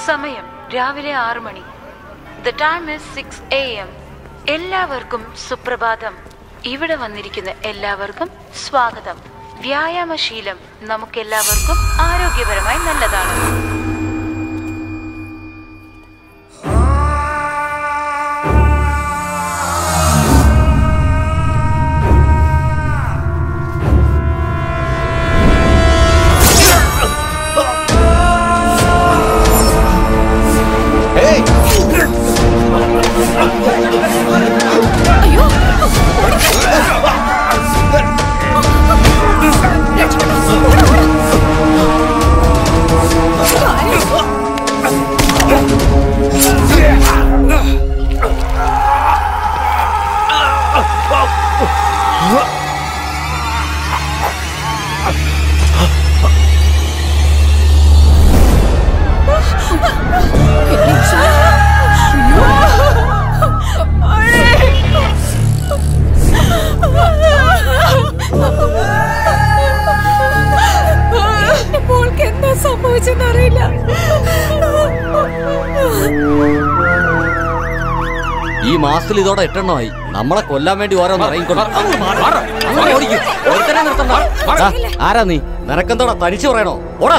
സമയം രാവിലെ ആറു മണി the time is six A M എല്ലാവർക്കും സുപ്രഭാതം ഇവിടെ വന്നിരിക്കുന്ന എല്ലാവർക്കും സ്വാഗതം വ്യായാമശീലം നമുക്കെല്ലാവർക്കും ആരോഗ്യപരമായി നല്ലതാണ് എന്റെ മോൾക്ക് എന്താ സംഭവിച്ചെന്നറിയില്ല ഈ മാസത്തിൽ ഇതോടെ എട്ടെണ്ണമായി നമ്മളെ കൊല്ലാൻ വേണ്ടി ഓരോന്ന് ഇറങ്ങിക്കൊണ്ട് അങ്ങ് മാറ്. അങ്ങ് ഓടിക്ക്. ഒരുത്തനെ നിർത്തണ്ട. ദാ, ആരാ നീ നിനക്കെന്തോടാ തനിച്ചു പറയണോ ഓടാ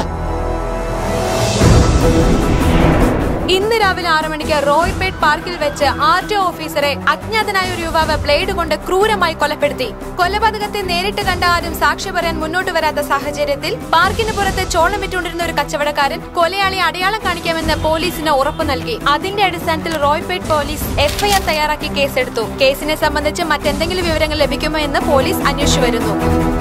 ഇന്ന് രാവിലെ ആറു മണിക്ക് റോയ്പേട്ട് പാർക്കിൽ വെച്ച് ആർ ടി ഓഫീസറെ അജ്ഞാതനായ ഒരു യുവാവ് ബ്ലേഡ് കൊണ്ട് ക്രൂരമായി കൊലപ്പെടുത്തി കൊലപാതകത്തെ നേരിട്ട് കണ്ട ആരും സാക്ഷി പറയാൻ മുന്നോട്ട് വരാത്ത സാഹചര്യത്തിൽ പാർക്കിന് പുറത്ത് ചോളമിട്ടുകൊണ്ടിരുന്ന ഒരു കച്ചവടക്കാരൻ കൊലയാളി അടയാളം കാണിക്കാമെന്ന് പോലീസിന് ഉറപ്പു നൽകി അതിന്റെ അടിസ്ഥാനത്തിൽ റോയ്പേട്ട് പോലീസ് എഫ്ഐആർ തയ്യാറാക്കി കേസെടുത്തു കേസിനെ സംബന്ധിച്ച് മറ്റെന്തെങ്കിലും വിവരങ്ങൾ ലഭിക്കുമോ എന്ന് പോലീസ് അന്വേഷിച്ചു വരുന്നു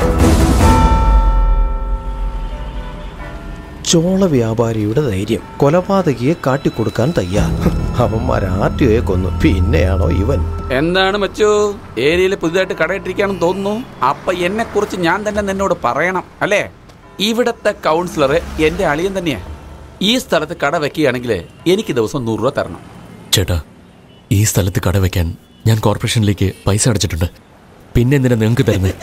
ചോള വ്യാപാരിയുടെ ധൈര്യം കൊലപാതകിയെ കാട്ടിക്കൊടുക്കാൻ തയ്യാർ അവന്മാർ ആർട്ടിയെ കൊന്നു പിന്നെയാണോ ഇവൻ എന്താണ് മച്ചു ഏരിയയിൽ പുതുതായിട്ട് കടയിട്ടിരിക്കുകയാണെന്ന് തോന്നുന്നു അപ്പൊ എന്നെ കുറിച്ച് ഞാൻ തന്നെ നിന്നോട് പറയണം അല്ലേ ഇവിടത്തെ കൗൺസിലർ എന്റെ അളിയൻ തന്നെയാ ഈ സ്ഥലത്ത് കട വെക്കുകയാണെങ്കിൽ എനിക്ക് ദിവസം നൂറ് രൂപ തരണം ചേട്ടാ ഈ സ്ഥലത്ത് കട വെക്കാൻ ഞാൻ കോർപ്പറേഷനിലേക്ക് പൈസ അടച്ചിട്ടുണ്ട് പിന്നെ എന്തിനാ നിങ്ങൾക്ക് തരുന്നത്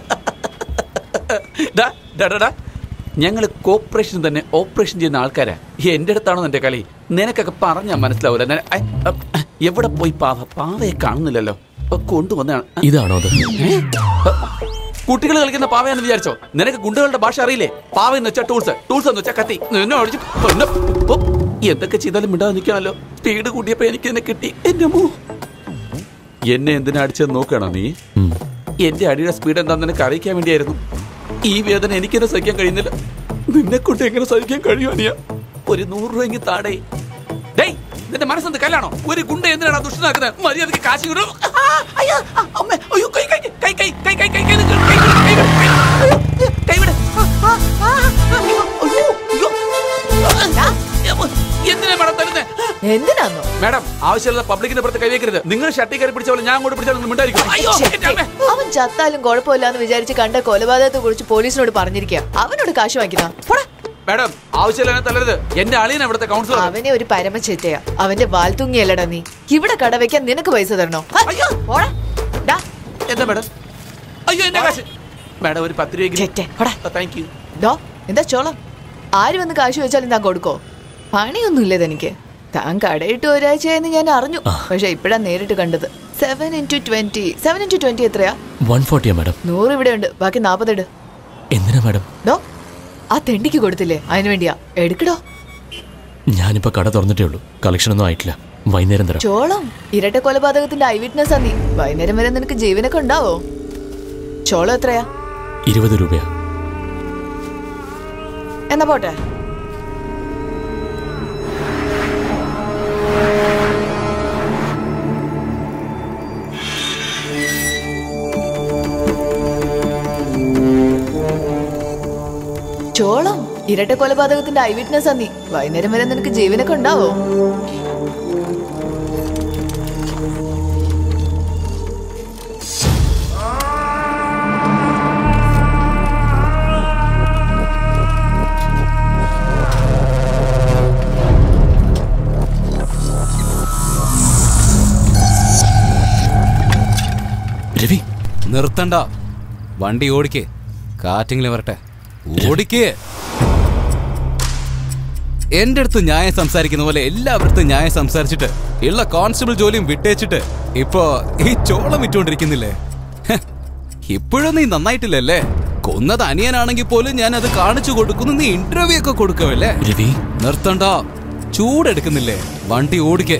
ഡാ, ഡാ, ഡാ, ഡാ. ഞങ്ങൾ കോർപ്പറേഷൻ തന്നെ ഓപ്പറേഷൻ ചെയ്യുന്ന ആൾക്കാരാ എന്റെ അടുത്താണോ നിന്റെ കളി നിനക്കൊക്കെ പറഞ്ഞാൽ മനസ്സിലാവൂല ഞാൻ- ഐ, അ, എവിടെ പോയി പാവ പാവയെ കാണുന്നില്ലല്ലോ അപ്പൊ കൊണ്ടുവന്നാണ് ഇതാണോ അത് കുട്ടികൾ കളിക്കുന്ന പാവയാണെന്ന് വിചാരിച്ചോ നിനക്ക് ഗുണ്ടകളുടെ ഭാഷ അറിയില്ലേ പാവ എന്ന് വെച്ചാൽ ടൂൾസ് ടൂൾസ് എന്ന് വെച്ചാൽ കത്തി നിന്നെ അടിച്ച് കൊന്ന് ഓ, എന്തൊക്കെ ചെയ്താലും മിണ്ടാതെ നിൽക്കാമല്ലോ സ്പീഡ് കൂട്ടിയപ്പോ എനിക്ക് എന്നെ കിട്ടി എന്റെ മൂ എന്നെ എന്തിനാ അടിച്ചെന്ന് നോക്കണോ നീ ഉം. എന്റെ അടിയുടെ സ്പീഡ് എന്താന്ന് നിനക്ക് അറിയിക്കാൻ വേണ്ടിയായിരുന്നു ഈ വേദന എനിക്കെന്നെ സഹിക്കാൻ കഴിയുന്നില്ല നിന്നെ കൊണ്ട് എങ്ങനെ സഹിക്കാൻ കഴിയുമോ നീ ഒരു നൂറ് രൂപയെങ്കിൽ താടേ ഡേയ് നിന്റെ മനസ്സെന്ത് കല്ലാണോ ഒരു ഗുണ്ട എന്തിനാണ് ദുഷ്ടനാക്കുന്നത് മര്യാദക്ക് കാശ് കിട്ടും ആ, അയ്യോ, ആ, അമ്മേ, അയ്യോ, കൈ, കൈ, കൈ, കൈ, കൈ, കൈ, കൈ, കൈ, കൈ, കൈ, കൈ, കൈ, അയ്യോ, കൈ വിട്. ആ, ആ, ആ, അയ്യോ, അയ്യോ, അയ്യോ. ആ, എന്തിനാ മേഡം തരുന്നേ എന്തിനാന്നോ മേഡം ആവശ്യമുള്ള പബ്ലിക്കിന്റെ പുറത്ത് കൈവയ്ക്കരുത് നിങ്ങൾ ഷട്ടി കയറി പിടിച്ച പോലെ ഞാൻ അങ്ങോട്ട് പിടിച്ചാൽ നിങ്ങൾ മിണ്ടായിരിക്കും അയ്യോ എന്റെ അമ്മേ. അവൻ ചത്താലും കുഴപ്പമില്ലാന്ന് വിചാരിച്ച് കണ്ട കൊലപാതകത്തെ കുറിച്ച് പോലീസിനോട് പറഞ്ഞിരിക്കുക അവനോട് കാശ് വാങ്ങിക്കുന്ന പോടാ മേഡം ആവശ്യമില്ല തല്ലരുത് എന്റെ അളിയൻ ഇവിടുത്തെ കൗൺസിലർ അവനെ ഒരു പരമചെറ്റയാ അവന്റെ വാൽ തൂങ്ങിയല്ലടാ നീ ഇവിടെ കട വെക്കാൻ നിനക്ക് പൈസ തരണോ ഹ, അയ്യോ. പോടാ. ഡാ, എന്താ മേഡം അയ്യോ എന്റെ കാശ് മേഡം ഒരു പത്ത് ചെറ്റെ, പോടാ. രൂപ താങ്ക് യു ഡോ എന്താ ചോളം ആര് വന്ന് കാശ് വെച്ചാലും താൻ കൊടുക്കോ പണിയൊന്നുമില്ല തനിക്ക് താൻ കടയിട്ട് ഒരാഴ്ചയായെന്ന് ഞാൻ അറിഞ്ഞു പക്ഷെ ഇപ്പഴാ നേരിട്ട് കണ്ടത് seven into twenty seven into twenty എത്രയാ വൺ ഫോർട്ടിയാ മാഡം നൂറ് ഇവിടെ ഉണ്ട് ബാക്കി നാപ്പതെട് എന്തിനാ മാഡം ഡോ ആ തെണ്ടിക്ക് കൊടുത്തില്ലേ അതിനു വേണ്ടിയാ എടുക്കടോ ഞാനിപ്പോ കട തുറന്നിട്ടേ ഉള്ളൂ കളക്ഷൻ ഒന്നും ആയിട്ടില്ല വൈകുന്നേരം തരാം ചോളം ഇരട്ട കൊലപാതകത്തിന്റെ ഐ വിറ്റ്നസ് നീ വൈകുന്നേരം വരെ നിനക്ക് ജീവനൊക്കെ ഉണ്ടാവോ ചോളം എത്രയാ ഇരുപത് രൂപയാ എന്നാ പോട്ടെ ചോളം ഇരട്ട കൊലപാതകത്തിന്റെ ഐ വിറ്റ്നസ് നീ വൈകുന്നേരം വരെ നിനക്ക് ജീവനൊക്കെ ഉണ്ടാവോ രവി നിർത്തണ്ട വണ്ടി ഓടിക്കേ കാറ്റിങ്ങിൽ വരട്ടെ ഓടിക്കേ എന്റെ അടുത്ത് ന്യായം സംസാരിക്കുന്ന പോലെ എല്ലാവരുടെ ന്യായം സംസാരിച്ചിട്ട് ഉള്ള കോൺസ്റ്റബിൾ ജോലിയും വിട്ടേച്ചിട്ട് ഇപ്പോ ഈ ചോളം വിറ്റുകൊണ്ടിരിക്കുന്നില്ലേ ഹ്, ഇപ്പോഴും നീ നന്നായിട്ടില്ലല്ലേ കൊന്നത് അനിയനാണെങ്കിൽ പോലും ഞാൻ അത് കാണിച്ചു കൊടുക്കുന്നു നീ ഇന്റർവ്യൂ ഒക്കെ കൊടുക്കവല്ലേ രവി നിർത്തണ്ട ചൂടെടുക്കുന്നില്ലേ വണ്ടി ഓടിക്കേ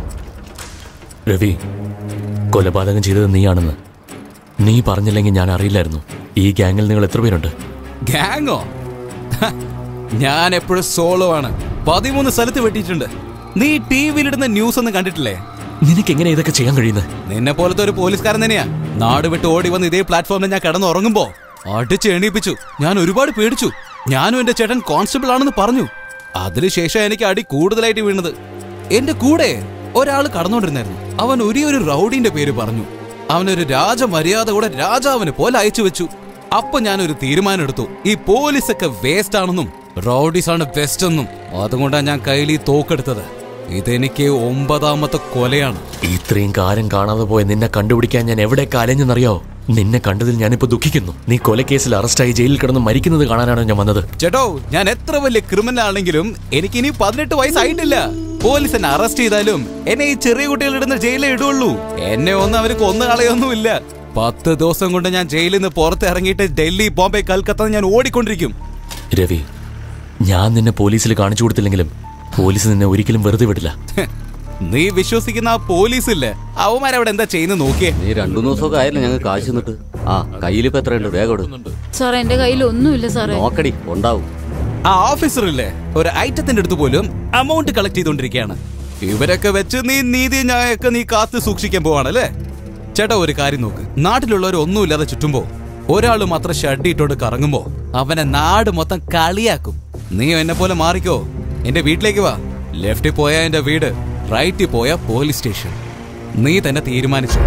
രവി കൊലപാതകം ചെയ്തത് നീയാണെന്ന് നീ പറഞ്ഞില്ലെങ്കിൽ ഞാൻ അറിയില്ലായിരുന്നു ഈ ഗ്യാങ്ങിൽ നിങ്ങൾ എത്ര പേരുണ്ട് ഗാങ്ങോ ഹ, ഞാൻ എപ്പോഴും സോളോ ആണ് പതിമൂന്ന് സ്ഥലത്ത് വെട്ടിയിട്ടുണ്ട് നീ ടി വിയിലിടുന്ന ന്യൂസ് ഒന്നും കണ്ടിട്ടില്ലേ നിനക്ക് എങ്ങനെ ഇതൊക്കെ ചെയ്യാൻ കഴിയുന്നത് നിന്നെ പോലത്തെ ഒരു പോലീസുകാരൻ തന്നെയാ നാട് വിട്ട് ഓടി വന്ന് ഇതേ പ്ലാറ്റ്ഫോമിൽ ഞാൻ കിടന്നുറങ്ങുമ്പോ അടിച്ച് എണീപ്പിച്ചു ഞാൻ ഒരുപാട് പേടിച്ചു ഞാനും എന്റെ ചേട്ടൻ കോൺസ്റ്റബിൾ ആണെന്ന് പറഞ്ഞു അതിനുശേഷം എനിക്ക് അടി കൂടുതലായിട്ട് വീണത് എന്റെ കൂടെ ഒരാൾ കടന്നുകൊണ്ടിരുന്നായിരുന്നു അവൻ ഒരേ ഒരു റൗഡിന്റെ പേര് പറഞ്ഞു അവനൊരു രാജമര്യാദ കൂടെ രാജാവിന് പോലെ അയച്ചു വെച്ചു അപ്പൊ ഞാനൊരു തീരുമാനം എടുത്തു ഈ പോലീസൊക്കെ വേസ്റ്റ് ആണെന്നും റൗഡീസ് ആണ് ബെസ്റ്റ് എന്നും അതുകൊണ്ടാണ് ഞാൻ കയ്യിൽ ഈ തോക്കെടുത്തത് ഇതെനിക്ക് ഒമ്പതാമത്തെ കൊലയാണ് ഇത്രയും കാലം കാണാതെ പോയ നിന്നെ കണ്ടുപിടിക്കാൻ ഞാൻ എവിടെയൊക്കെ അലഞ്ഞെന്നറിയോ നിന്നെ കണ്ടതിൽ ഞാനിപ്പോ ദുഃഖിക്കുന്നു നീ കൊലക്കേസിൽ അറസ്റ്റായി ജയിലിൽ കിടന്ന് മരിക്കുന്നത് കാണാനാണ് ഞാൻ വന്നത് ചേട്ടോ ഞാൻ എത്ര വലിയ ക്രിമിനൽ ആണെങ്കിലും എനിക്ക് ഇനി പതിനെട്ട് വയസ്സായിട്ടില്ല പോലീസ് എന്നെ അറസ്റ്റ് ചെയ്താലും എന്നെ ഈ ചെറിയ കുട്ടികൾ ഇടുന്ന ജയിലിൽ ഇടുള്ളൂ എന്നെ ഒന്നും അവര് കൊന്നു കളയൊന്നുമില്ല പത്ത് ദിവസം കൊണ്ട് ഞാൻ ജയിലിൽ നിന്ന് പുറത്ത് ഇറങ്ങിയിട്ട് ഡൽഹി ബോംബെ കൽക്കത്ത ഞാൻ ഓടിക്കൊണ്ടിരിക്കും രവി ഞാൻ നിന്നെ പോലീസിൽ കാണിച്ചു കൊടുത്തില്ലെങ്കിലും പോലീസ് നിന്നെ ഒരിക്കലും വെറുതെ വിടില്ല ഹ്, നീ വിശ്വസിക്കുന്ന ആ പോലീസ് ഇല്ലേ അവന്മാരവിടെ എന്താ ചെയ്യുന്നത് നോക്കിയേ നീ രണ്ടു ദിവസമൊക്കെ ആയല്ലോ ഞങ്ങൾ കാശ് തന്നിട്ട് ആ കയ്യിലിപ്പോ എത്രയുണ്ട് വേഗം ഇട്. സാറേ എന്റെ കയ്യിൽ ഒന്നുമില്ല സാറേ നോക്കടി ഉണ്ടാവും ആ ഓഫീസർ ഇല്ലേ ഒരു ഐറ്റത്തിന്റെ അടുത്ത് പോലും അമൗണ്ട് കളക്ട് ചെയ്തോണ്ടിരിക്കുകയാണ് ഇവരൊക്കെ വെച്ച് നീ നീതി ന്യായമൊക്കെ നീ കാത്തു സൂക്ഷിക്കാൻ പോവാണല്ലേ ചേട്ടാ ഒരു കാര്യം നോക്ക് നാട്ടിലുള്ളവർ ഒന്നുമില്ലാതെ ചുറ്റുമ്പോ ഒരാൾ മാത്രം ഷഡ് ഇട്ടോണ്ട് കറങ്ങുമ്പോ അവനെ നാട് മൊത്തം കളിയാക്കും നീ എന്നെ പോലെ മാറിക്കോ എന്റെ വീട്ടിലേക്ക് വാ ലെഫ്റ്റിൽ പോയാ എന്റെ വീട് റൈറ്റിൽ പോയാ പോലീസ് സ്റ്റേഷൻ നീ തന്നെ തീരുമാനിച്ചു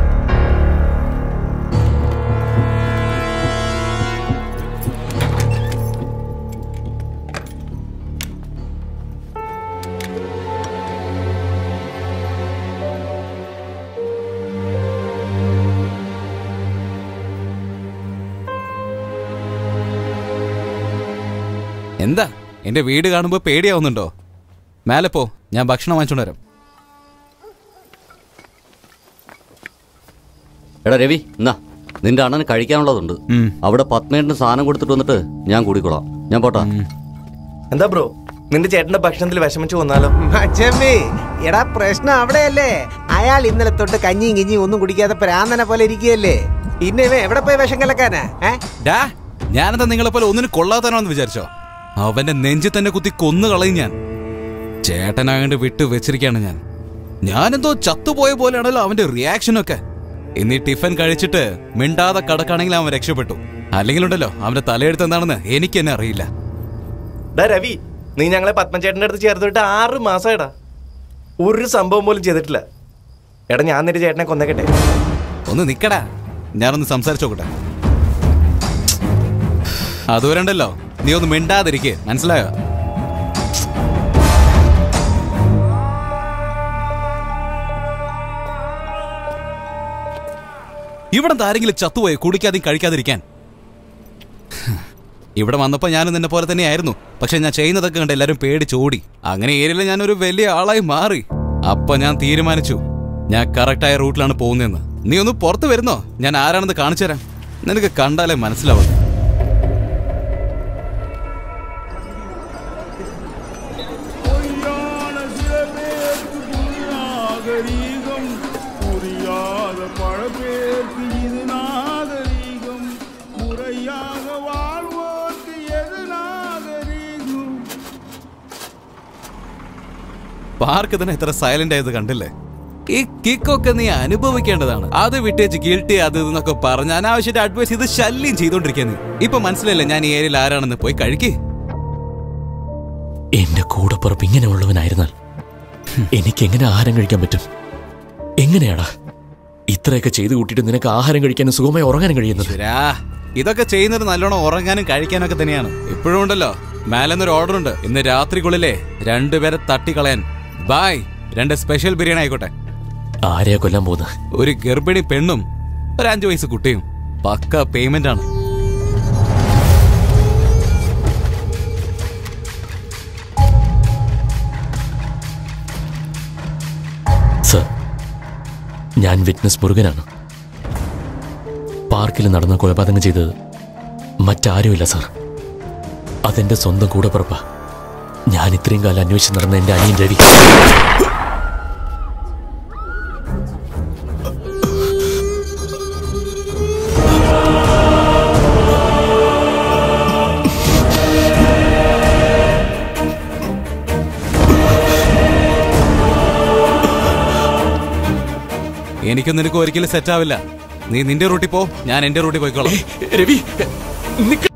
എന്താ എന്റെ വീട് കാണുമ്പോ പേടിയാവുന്നുണ്ടോ മേലെ പോ ഞാൻ ഭക്ഷണം വാങ്ങിച്ചോണ്ട് വരാം എടാ രവി എന്നാ നിന്റെ അണ്ണന് കഴിക്കാനുള്ളതുണ്ട് ഉം. അവിടെ പത്മേട്ടിന് സാധനം കൊടുത്തിട്ട് വന്നിട്ട് ഞാൻ കൂടിക്കോളാം ഞാൻ പോട്ടാ എന്താ ബ്രോ നിന്റെ ചേട്ടന്റെ ഭക്ഷണത്തിൽ വിഷമിച്ചു വന്നാലോ മച്ചമ്മേ എടാ പ്രശ്നം അവിടെയല്ലേ അയാൾ ഇന്നലെ തൊട്ട് കഞ്ഞിയും കിഞ്ഞിയും ഒന്നും കുടിക്കാതെ പ്രാന്തനെ പോലെ ഇരിക്കുകയല്ലേ പിന്നെ ഇവൻ എവിടെ പോയി വിഷം കലക്കാനാ ഏ ഡാ ഞാനെന്താ നിങ്ങളെ പോലെ ഒന്നിനും കൊള്ളാത്തനാണെന്ന് വിചാരിച്ചോ അവന്റെ നെഞ്ചിൽ തന്നെ കുത്തി കൊന്നു കളയും ഞാൻ ചേട്ടനായോണ്ട് വിട്ടു വെച്ചിരിക്കാണ് ഞാൻ ഞാനെന്തോ ചത്തുപോയ പോലെയാണല്ലോ അവന്റെ റിയാക്ഷനൊക്കെ ഇന്ന് ഈ ടിഫൻ കഴിച്ചിട്ട് മിണ്ടാതെ കടക്കാണെങ്കിൽ അവൻ രക്ഷപ്പെട്ടു അല്ലെങ്കിലുണ്ടല്ലോ അവന്റെ തലയെടുത്ത് എന്താണെന്ന് എനിക്ക് തന്നെ അറിയില്ല ഡാ രവി നീ ഞങ്ങളെ പത്മചേട്ടന്റെ അടുത്ത് ചേർത്തിട്ട് ആറ് മാസമായിടാ ഒരു സംഭവം പോലും ചെയ്തിട്ടില്ല എടാ ഞാൻ നിന്റെ ചേട്ടനെ കൊന്നേക്കട്ടെ ഒന്ന് നിക്കടാ ഞാനൊന്ന് സംസാരിച്ചോക്കട്ടെ അതുവരെ ഉണ്ടല്ലോ നീ ഒന്ന് മിണ്ടാതിരിക്കെ മനസ്സിലായോ ഇവിടെ ആരെങ്കിലും ചത്തുപോയി കുടിക്കാതെയും കഴിക്കാതിരിക്കാൻ ഇവിടെ വന്നപ്പോ ഞാനും നിന്നെ പോലെ തന്നെയായിരുന്നു പക്ഷെ ഞാൻ ചെയ്യുന്നതൊക്കെ കണ്ട് എല്ലാരും പേടിച്ചോടി അങ്ങനെ ഏരിയയിൽ ഞാൻ ഒരു വലിയ ആളായി മാറി അപ്പൊ ഞാൻ തീരുമാനിച്ചു ഞാൻ കറക്റ്റായ റൂട്ടിലാണ് പോകുന്നതെന്ന് നീ ഒന്ന് പുറത്ത് വരുന്നോ ഞാൻ ആരാണെന്ന് കാണിച്ചു തരാം നിനക്ക് കണ്ടാലേ മനസ്സിലാവും நாகரீகம் புரியாத பல பேருக்கு இது நாகரீகம் முறையாக வாழ்வோர்க்கு எது நாகரீகம் പാർക്ക് തന്നെ ഇത്ര സൈലന്റ് ആയത് കണ്ടില്ലേ ഈ കിക്കൊക്കെ നീ അനുഭവിക്കേണ്ടതാണ് അത് വിട്ടേച്ച് ഗിൽട്ടി അത് ഇതെന്നൊക്കെ പറഞ്ഞ് അനാവശ്യമായിട്ട് അഡ്വൈസ് ചെയ്ത് ശല്യം ചെയ്തോണ്ടിരിക്കുക നീ ഇപ്പൊ മനസ്സിലല്ലേ ഞാൻ ഈ ഏരിയയിൽ ആരാണെന്ന് പോയി കഴിക്കേ എന്റെ കൂടപ്പുറപ്പ് ഇങ്ങനെയുള്ളവനായിരുന്നാൽ എനിക്ക് എങ്ങനെ ആഹാരം കഴിക്കാൻ പറ്റും എങ്ങനെയാടാ ഇത്രയൊക്കെ ചെയ്തു കൂട്ടിയിട്ട് നിനക്ക് ആഹാരം കഴിക്കാനും സുഖമായി ഉറങ്ങാനും കഴിയുന്നത് ശരാ ഇതൊക്കെ ചെയ്യുന്നത് നല്ലോണം ഉറങ്ങാനും കഴിക്കാനും ഒക്കെ തന്നെയാണ് ഇപ്പോഴും ഉണ്ടല്ലോ മേലെന്നൊരു ഓർഡർ ഉണ്ട് ഇന്ന് രാത്രിക്കുള്ളിലെ രണ്ടുപേരെ തട്ടിക്കളയാൻ ബായ് രണ്ട് സ്പെഷ്യൽ ബിരിയാണി ആയിക്കോട്ടെ ആരെയാ കൊല്ലാൻ പോകുന്നത് ഒരു ഗർഭിണി പെണ്ണും ഒരു അഞ്ചു വയസ്സ് കുട്ടിയും പക്ക പേയ്മെന്റ് ആണ് ഞാൻ വിറ്റ്നസ് മുരുകനാണ് പാർക്കിൽ നടന്ന കൊലപാതകം ചെയ്തത് മറ്റാരുമില്ല സാർ അതെന്റെ സ്വന്തം കൂടപ്പുറപ്പാ ഞാൻ ഇത്രയും കാലം അന്വേഷിച്ച് നടന്ന എന്റെ അനിയൻ രവി എനിക്കും നിനക്കും ഒരിക്കലും സെറ്റ് ആവില്ല നീ നിന്റെ റൂട്ടിൽ പോ ഞാൻ എന്റെ റൂട്ടിൽ പോയിക്കോളാം രവി നിക്ക്